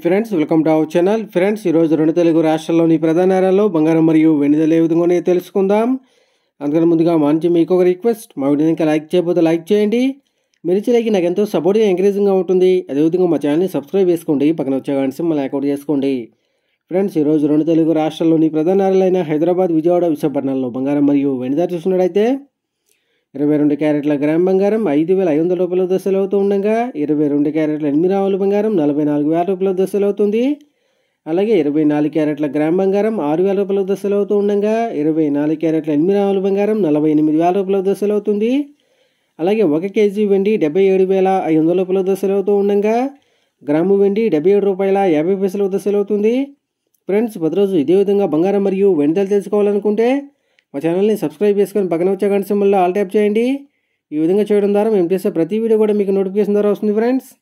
friends welcome to our channel friends ఈరోజు రెండు తెలుగు రాష్ట్రాల్లోని ప్రధాన నగరాల్లో బంగారం మరియు వెనుదల ఏ విధంగా ఉన్నాయో తెలుసుకుందాం అందుకని ముందుగా మా నుంచి మీకు ఒక రిక్వెస్ట్ మా వీడియోని ఇంకా లైక్ చేయకపోతే లైక్ చేయండి మీరు ఇచ్చే లైక్ నాకు ఎంతో సపోర్ట్గా ఎంకరేజింగ్గా ఉంటుంది అదేవిధంగా మా ఛానల్ని సబ్స్క్రైబ్ చేసుకోండి పక్కన వచ్చే గంట సింబల్ యాక్టివేట్ చేసుకోండి ఫ్రెండ్స్ ఈరోజు రెండు తెలుగు రాష్ట్రాల్లోని ప్రధాన నగరాలైన హైదరాబాద్ విజయవాడ విశాఖపట్నంలో బంగారం మరియు వెనుదల చూసినట్టయితే ఇరవై రెండు క్యారెట్ల గ్రామ్ బంగారం ఐదు వేల ఐదు వందల రూపాయల దశలు అవుతూ ఉండగా ఇరవై రెండు క్యారెట్ల ఎనిమిది రావుల బంగారం నలభై నాలుగు వేల రూపాయల దశలు అవుతుంది అలాగే ఇరవై నాలుగు క్యారెట్ల గ్రామ్ బంగారం ఆరు వేల రూపాయల దశలు అవుతూ ఉండగా ఇరవై నాలుగు క్యారెట్ల ఎనిమిది రావుల బంగారం నలభై ఎనిమిది వేల రూపాయల దశలు అవుతుంది అలాగే ఒక కేజీ వెండి డెబ్బై ఏడు వేల ఐదు వందల రూపాయల దశలు అవుతూ ఉండగా గ్రాము వెండి డెబ్బై ఏడు రూపాయల యాభై పైసల దశలు అవుతుంది ఫ్రెండ్స్ ప్రతిరోజు ఇదే విధంగా బంగారం మరియు వెంటలు తెలుసుకోవాలనుకుంటే మా ఛానల్ని సబ్స్క్రైబ్ చేసుకొని పక్కన వచ్చే గంట సింబల్లో ఆల్ ట్యాప్ చేయండి ఈ విధంగా చేయడం ద్వారా మేము చేసే ప్రతి వీడియో కూడా మీకు నోటిఫికేషన్ ద్వారా వస్తుంది ఫ్రెండ్స్